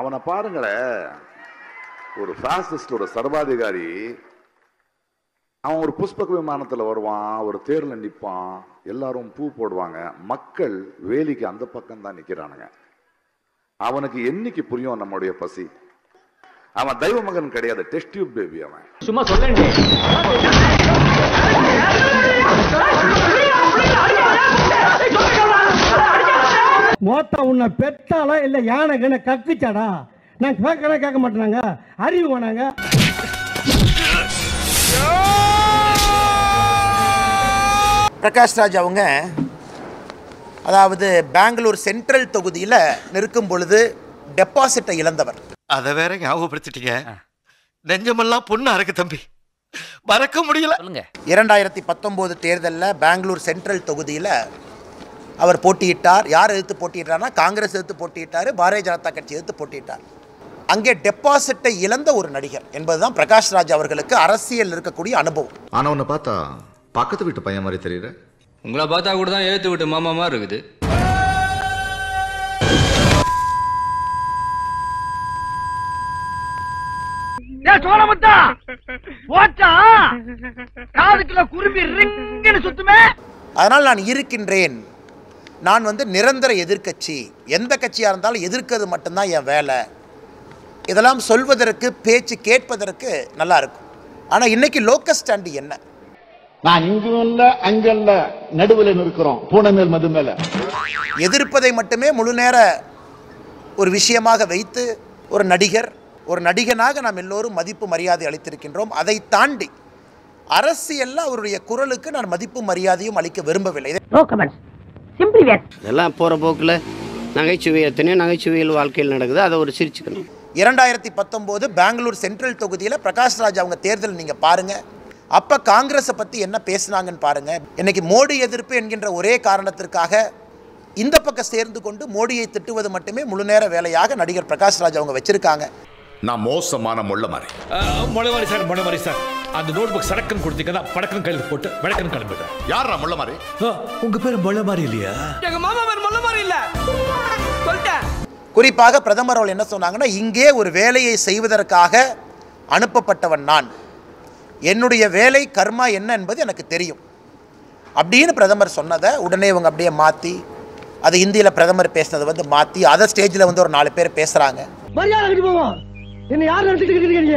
அவனை பாருங்களேன் ஒரு பாசிஸ்ட் ஒரு சர்வாதிகாரி அவன் ஒரு புஷ்பக விமானத்துல வருவான் ஒரு தேர்ல நிப்பான் எல்லாரும் பூ போடுவாங்க மக்கள் வேலிக்கு அந்த பக்கம் தான் நிக்கிறானுங்க அவனுக்கு என்னைக்கு புரியும் நம்முடைய பசி அவன் தெய்வ மகன் கிடையாது டெஸ்ட் டியூப் பேபி அவன் சும்மா சொல்லேன் மோத்தா உன்னை பெத்தாலா இல்ல யானை கண்ண கக்குச்சாடா நான் கேட்கறேன் கேட்க மாட்டேனாங்க அறிவு வேணாங்க பிரகாஷ் ராஜ் அவங்க அதாவது பெங்களூர் சென்ட்ரல் தொகுதியில் நிற்கும் பொழுது டெபாசிட்டை இழந்தவர் அதை வேற ஞாபகப்படுத்திட்டீங்க நெஞ்சமெல்லாம் பொண்ணா இருக்கு தம்பி மறக்க முடியல சொல்லுங்க இரண்டாயிரத்தி பத்தொம்போது தேர்தலில் பெங்களூர் சென்ட்ரல் தொகுதியில் அவர் போட்டியிட்டார் யார் எதிர்த்து போட்டியிட்டார்னா காங்கிரஸ் எதிர்த்து போட்டியிட்டார் பாரதிய ஜனதா கட்சி எதிர்த்து போட்டியிட்டார் அங்கே டெபாசிட்டை இழந்த ஒரு நடிகர் என்பதுதான் பிரகாஷ் ராஜ் அவர்களுக்கு அரசியல் இருக்கக்கூடிய அனுபவம் ஆனா உன்னை பார்த்தா பக்கத்து வீட்டு பையன் மாதிரி தெரியற உங்களை பார்த்தா கூட தான் ஏத்து விட்டு மாமா மாதிரி இருக்குது சோழமுத்தா போச்சா காதுக்குள்ள குருவி ரிங்குன்னு சுத்துமே அதனால் நான் இருக்கின்றேன் நான் வந்து நிரந்தர எதிர்க்கட்சி எந்த கட்சியாக இருந்தாலும் எதிர்க்கிறது மட்டும்தான் என் வேலை இதெல்லாம் சொல்வதற்கு பேச்சு கேட்பதற்கு நல்லா இருக்கும் ஆனால் இன்னைக்கு லோக்கல் ஸ்டாண்டு என்ன நான் இங்கும் இல்ல அங்க இல்ல நடுவில் இருக்கிறோம் பூனை மேல் மது மேல எதிர்ப்பதை மட்டுமே முழு நேர ஒரு விஷயமாக வைத்து ஒரு நடிகர் ஒரு நடிகனாக நாம் எல்லோரும் மதிப்பு மரியாதை அளித்திருக்கின்றோம் அதை தாண்டி அரசியல்ல அவருடைய குரலுக்கு நான் மதிப்பு மரியாதையும் அளிக்க விரும்பவில்லை இதை நோ கமெண்ட்ஸ் சிம்பிளி வேர் இதெல்லாம் போகிற போக்கில் நகைச்சுவை எத்தனையோ நகைச்சுவையில் வாழ்க்கையில் நடக்குது அதை ஒரு சிரிச்சுக்கணும் இரண்டாயிரத்தி பத்தொம்போது பெங்களூர் சென்ட்ரல் தொகுதியில் பிரகாஷ் ராஜ் அவங்க தேர்தல் நீங்கள் பாருங்க அப்போ காங்கிரஸை பற்றி என்ன பேசுனாங்கன்னு பாருங்க இன்னைக்கு மோடி எதிர்ப்பு என்கின்ற ஒரே காரணத்திற்காக இந்த பக்கம் சேர்ந்து கொண்டு மோடியை திட்டுவது மட்டுமே முழு நேர வேலையாக நடிகர் பிரகாஷ் ராஜ் அவங்க வச்சிருக்காங்க நான் மோசமான முள்ள மாதிரி மொழவாரி சார் மொழவாரி சார் அந்த நோட் புக் சடக்குன்னு கொடுத்தீங்கன்னா படக்குன்னு கையில் போட்டு வடக்குன்னு கிளம்பிடுறேன் யாரா முள்ள மாதிரி உங்க பேர் மொழவாரி இல்லையா எங்க மாமா பேர் மொல்ல மாதிரி இல்ல சொல்லிட்டேன் குறிப்பாக பிரதமர் அவர்கள் என்ன சொன்னாங்கன்னா இங்கே ஒரு வேலையை செய்வதற்காக அனுப்பப்பட்டவன் நான் என்னுடைய வேலை கர்மா என்ன என்பது எனக்கு தெரியும் அப்படின்னு பிரதமர் சொன்னதை உடனே இவங்க அப்படியே மாற்றி அது ஹிந்தியில் பிரதமர் பேசினதை வந்து மாற்றி அதை ஸ்டேஜில் வந்து ஒரு நாலு பேர் பேசுகிறாங்க மரியாதை கட்டி போவோம் என்ன யார் நினைச்சிட்டு இருக்கீங்க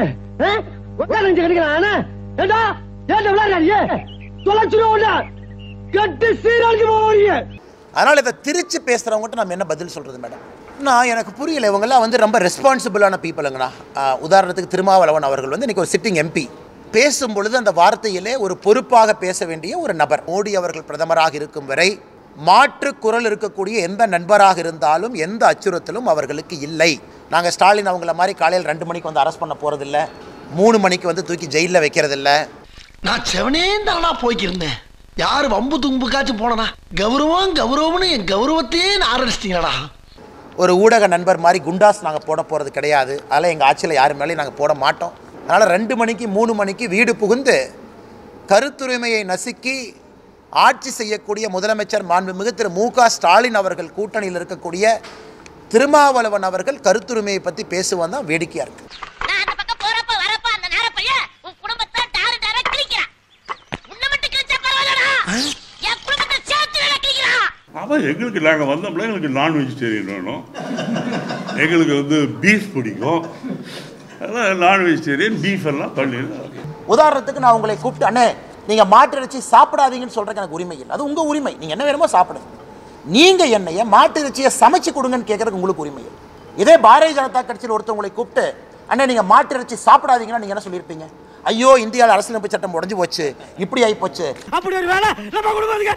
யார் நினைச்சு கிடைக்கிறான் ஏண்டா ஏண்டா விளையாடுறியே தொலைச்சிருவோம் கட்டு சீரழிச்சு போவீங்க அதனால் இதை திரிச்சு பேசுகிறவங்ககிட்ட நம்ம என்ன பதில் சொல்கிறது மேடம் நான் எனக்கு புரியல இவங்கெல்லாம் வந்து ரொம்ப ரெஸ்பான்சிபிளான பீப்புளுங்கண்ணா ஆஹ், உதாரணத்துக்கு திருமாவளவன் அவர்கள் வந்து இன்னைக்கு ஒரு சிட்டிங் எம்பி பேசும் பொழுது அந்த வார்த்தையிலே ஒரு பொறுப்பாக பேச வேண்டிய ஒரு நபர் மோடி அவர்கள் பிரதமராக இருக்கும் வரை மாற்று குரல் இருக்கக்கூடிய எந்த நண்பராக இருந்தாலும் எந்த அச்சுறுத்தலும் அவர்களுக்கு இல்லை நாங்கள் ஸ்டாலின் அவங்கள மாதிரி காலையில் ரெண்டு மணிக்கு வந்து அரெஸ்ட் பண்ண போகிறதில்ல மூணு மணிக்கு வந்து தூக்கி ஜெயிலில் வைக்கிறதில்ல நான் செவனே தானா போய்க்கிருந்தேன் யாரு வம்பு தும்புக்காச்சும் போனனா கௌரவம் கௌரவம்னு என் கௌரவத்தையே நான் ஆரம்பிச்சிட்டீங்களா ஒரு ஊடக நண்பர் மாதிரி குண்டாஸ் நாங்கள் போட போகிறது கிடையாது அதனால் எங்கள் ஆட்சியில் யார் மேலேயும் நாங்கள் போட மாட்டோம் அதனால் ரெண்டு மணிக்கு மூணு மணிக்கு வீடு புகுந்து கருத்துரிமையை நசுக்கி ஆட்சி செய்யக்கூடிய முதலமைச்சர் மாண்புமிகு திரு மு க ஸ்டாலின் அவர்கள் கூட்டணியில் இருக்கக்கூடிய திருமாவளவன் அவர்கள் கருத்துரிமையை பற்றி பேசுவது தான் வேடிக்கையாக இருக்குது நான் அந்த பக்கம் போறப்ப வரப்ப அந்த நேர பையன் உன் குடும்பத்தை டாரு டாரா கிழிக்கிறான் உன்னை மட்டும் கிழிச்சா பரவாயில்லடா என் குடும்பத்தை சேர்த்து வேலை கிழிக்கிறான் அதான் எங்களுக்கு நாங்கள் வந்தோம்ல எங்களுக்கு நான் வெஜிடேரியன் வேணும் எங்களுக்கு வந்து பீஃப் பிடிக்கும் அதான் நான் வெஜிடேரியன் பீஃப் எல்லாம் பண்ணிடலாம் உதாரணத்துக்கு நான் உங்களை கூப்பிட்டு அண்ணே நீங்கள் மாட்டு இறைச்சி சாப்பிடாதீங்கன்னு சொல்கிறதுக்கு எனக்கு உரிமை இல்லை அது உங்கள் உரிமை நீங்கள் என்ன வேணுமோ சாப்பிடுங்க நீங்கள் என்னைய மாட்டு இறைச்சியை சமைச்சு கொடுங்கன்னு கேட்கறதுக்கு உங்களுக்கு உரிமை இல்லை இதே பாரதிய ஜனதா கட்சியில் ஒருத்தவங்களை கூப்பிட்டு அண்ணே நீங்கள் மாட்டு இறைச்சி சாப்பிடாதீங்கன்னா நீங்கள் என்ன சொல்லியிருப்பீங்க ஐயோ இந்தியாவில் அரசியலமைப்பு சட்டம் உடஞ்சு போச்சு இப்படி ஆகி போச்சு அப்படி ஒரு வேலை நம்ம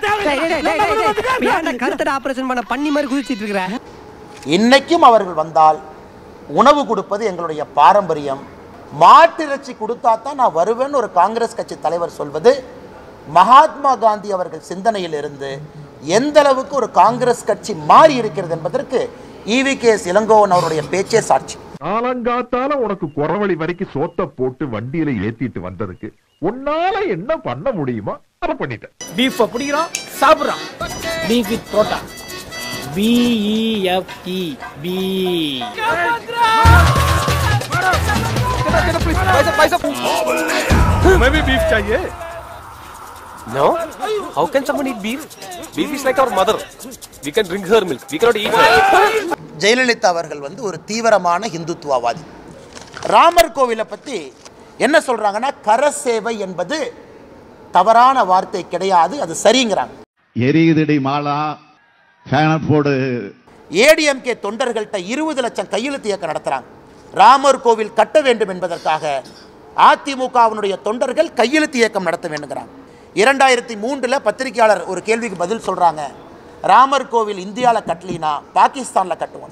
குடும்பத்துக்கு கருத்தட ஆபரேஷன் பண்ண பண்ணி மாதிரி குதிச்சிட்டு இருக்கிற இன்னைக்கும் அவர்கள் வந்தால் உணவு கொடுப்பது எங்களுடைய பாரம்பரியம் மாட்டிறைச்சி கொடுத்தா தான் நான் வருவேன்னு ஒரு காங்கிரஸ் கட்சி தலைவர் சொல்வது மகாத்மா காந்தி அவர்கள் சிந்தனையில் இருந்து எந்த அளவுக்கு ஒரு காங்கிரஸ் கட்சி மாறி இருக்கிறது என்பதற்கு ஈவி கே இளங்கோவன் அவருடைய பேச்சே சாட்சி காலங்காத்தால உனக்கு குறவழி வரைக்கும் சோத்த போட்டு வண்டியில ஏத்திட்டு வந்ததுக்கு உன்னால என்ன பண்ண முடியுமோ அதை பண்ணிட்டேன் பீஃப் பிடிக்கிறான் சாப்பிடுறான் beef with parotta B E F E B हमें भी बीफ चाहिए No? How can someone eat beef? Beef is like our mother. We can drink her milk. We cannot eat her. Jayalalithaa அவர்கள் வந்து ஒரு தீவிரமான இந்துத்துவவாதி ராமர் கோவிலை பற்றி என்ன சொல்றாங்கன்னா கரசேவை என்பது தவறான வார்த்தை கிடையாது அது சரிங்கிறாங்க எரியுதடி மாலா ஃபேனை போடு ஏடிஎம்கே தொண்டர்கள்ட்ட இருபது லட்சம் கையெழுத்து இயக்கம் நடத்துறாங்க ராமர் கோவில் கட்ட வேண்டும் என்பதற்காக அதிமுகவினுடைய தொண்டர்கள் கையெழுத்து இயக்கம் நடத்த வேண்டுங்கிறாங்க இரண்டாயிரத்தி மூன்றுல பத்திரிகையாளர் ஒரு கேள்விக்கு பதில் சொல்றாங்க ராமர் கோவில் இந்தியாவில் கட்டலினா பாகிஸ்தான்ல கட்டுவோம்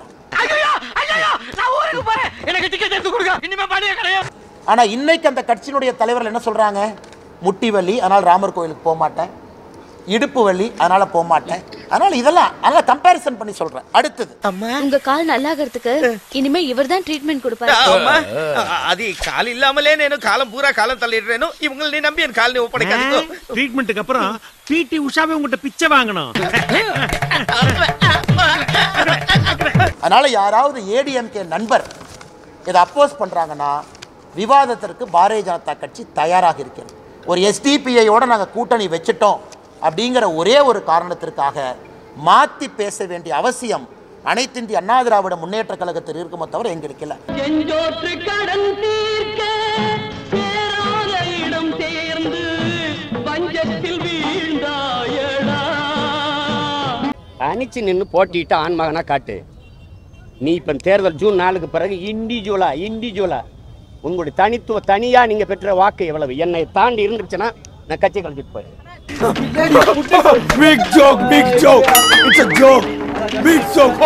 எனக்கு டிக்கெட் எடுத்து கொடுங்க இனிமே பணியே கிடையாது ஆனா இன்னைக்கு அந்த கட்சியினுடைய தலைவர்கள் என்ன சொல்றாங்க முட்டி வலி அதனால் ராமர் கோயிலுக்கு போக மாட்டேன் இடுப்பு வலி அதனால போக மாட்டேன் அதனால இதெல்லாம் அதனால கம்பேரிசன் பண்ணி சொல்றேன் அடுத்தது உங்க கால் நல்லாகிறதுக்கு இனிமே இவர்தான் ட்ரீட்மெண்ட் கொடுப்பாரு అమ్మా అది కాలు ఇల్లామలే నేను కాలం పూరా కాలం తల్లిடுறேను ఇవங்களை நம்பி என் கால் ஒப்படைக்காதீங்க ட்ரீட்மெண்ட்டுக்கு அப்புறம் பிடி உஷாவே உங்ககிட்ட பிச்சை வாங்கணும் அதனால யாராவது ஏடிஎம்கே நண்பர் இதை அப்போஸ் பண்றாங்கன்னா விவாதத்திற்கு பாரதிய ஜனதா கட்சி தயாராக இருக்கிறது ஒரு எஸ்டிபிஐயோட நாங்கள் கூட்டணி வச்சுட்டோம் அப்படிங்கிற ஒரே ஒரு காரணத்திற்காக மாற்றி பேச வேண்டிய அவசியம் அனைத்து இந்திய அண்ணா திராவிட முன்னேற்ற கழகத்தில் இருக்குமோ தவிர எங்களுக்கு இல்லை செஞ்சோற்று கடன் தீர்க்க சேராத இடம் சேர்ந்து பஞ்சத்தில் வீழ்ந்தாயடா தனிச்சு நின்று போட்டிட்டு ஆண் மகனா காட்டு நீ இப்போ தேர்தல் ஜூன் நாலுக்கு பிறகு இண்டிவிஜுவலா இண்டிவிஜுவலா உங்களுடைய தனித்துவ தனியா நீங்க பெற்ற வாக்கு எவ்வளவு என்னை தாண்டி இருந்துச்சுன்னா நான் கட்சி கழிச்சிட்டு போயிடுறேன் Big joke, big joke. It's a joke. Big joke.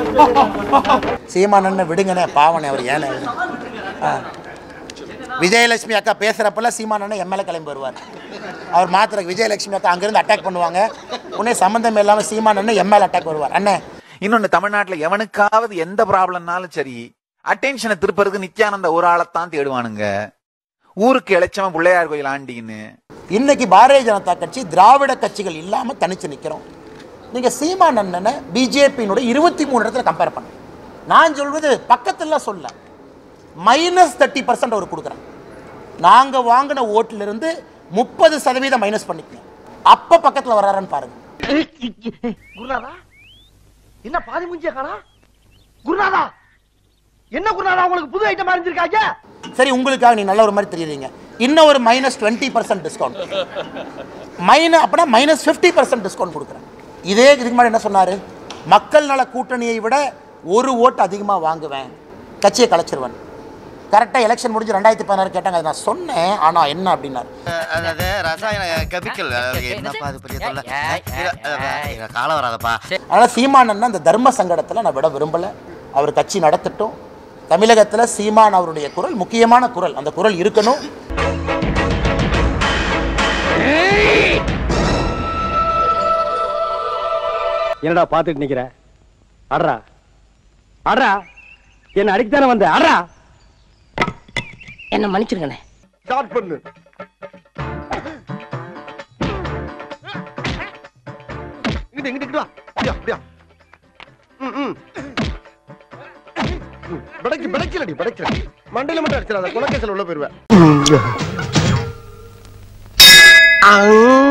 சீமானன்னு விடுங்கண்ணே பாவனே அவர் ஏனே ஆ. விஜயலட்சுமி அக்கா பேசுகிறப்பெல்லாம் சீமானண்ணன் எம்எல்ஏ கிளம்பி வருவார் அவர் மாத்திர விஜயலட்சுமி அக்கா அங்கேருந்து அட்டாக் பண்ணுவாங்க உடனே சம்மந்தம் இல்லாமல் சீமானண்ணன் எம்எல்ஏ அட்டாக் வருவார் அண்ணே இன்னொன்னு தமிழ்நாட்டுல எவனுக்காவது எந்த ப்ராப்ளம்னாலும் சரி அட்டென்ஷனை திருப்பறதுக்கு நித்யானந்த ஒரு ஆளைத்தான் தேடுவானுங்க ஊருக்கு இளைச்சவன் பிள்ளையார் கோயில் ஆண்டின்னு இன்னைக்கு பாரதிய ஜனதா கட்சி திராவிட கட்சிகள் இல்லாமல் தனிச்சு நிற்கிறோம் நீங்கள் சீமானண்ணனை பிஜேபியினுடைய இருபத்தி மூணு இடத்துல கம்பேர் பண்ண நான் சொல்வது பக்கத்துல சொல்ல மைனஸ் தேர்ட்டி பர்சன்ட் அவர் கொடுக்குறேன் நாங்கள் வாங்கின ஓட்டிலிருந்து முப்பது சதவீதம் மைனஸ் பண்ணிக்கணும் அப்போ பக்கத்தில் வர்றாருன்னு பாருங்க குருநாதா என்ன பாதி மூஞ்சிய காணா குருநாதா என்ன குருநாதா உங்களுக்கு புது ஐட்டம் அறிஞ்சிருக்காங்க சரி உங்களுக்காக நீ நல்ல ஒரு மாதிரி தெரியுறீங்க இன்னும் ஒரு மைனஸ் டுவெண்ட்டி பர்சன்ட் டிஸ்கவுண்ட் மைன அப்படின்னா மைனஸ் ஃபிஃப்டி பர்சன்ட் டிஸ்கவுண்ட் கொடுக்குறேன் இதே இதுக்கு முன்னாடி என்ன சொன்னார் மக்கள் நல கூட்டணியை விட ஒரு ஓட்டு அதிகமாக வாங்குவேன் கட்சியை கலைச்சிருவேன் கரெக்டாக எலெக்ஷன் முடிஞ்சு ரெண்டாயிரத்தி பதினாறு கேட்டாங்க அதை நான் சொன்னேன் ஆனால் என்ன அப்படின்னாரு அதாவது ரசாயன கெமிக்கல் என்னப்பா அது பெரிய தொல்லை காலம் வராதப்பா அதனால் சீமானன்னா அந்த தர்ம சங்கடத்தில் நான் விட விரும்பலை அவர் கட்சி நடத்தட்டும் தமிழகத்தில் சீமான் அவருடைய குரல் முக்கியமான குரல் அந்த குரல் இருக்கணும் என்னடா பாத்துட்டு நிக்கிற அட்ரா அட்ரா என்ன அடிக்கத்தானே வந்த அட்ரா என்ன மன்னிச்சிருங்கண்ணே ஸ்டார்ட் பண்ணு இங்கிட்டு இங்கிட்டு இங்கிட்டு வா அப்படியா அப்படியா ம் ம் படைக்கு படைக்கலடி படைக்கல மண்டையில மட்டும் அடிச்சிடாத குலக்கேசல் உள்ள போயிருவேன்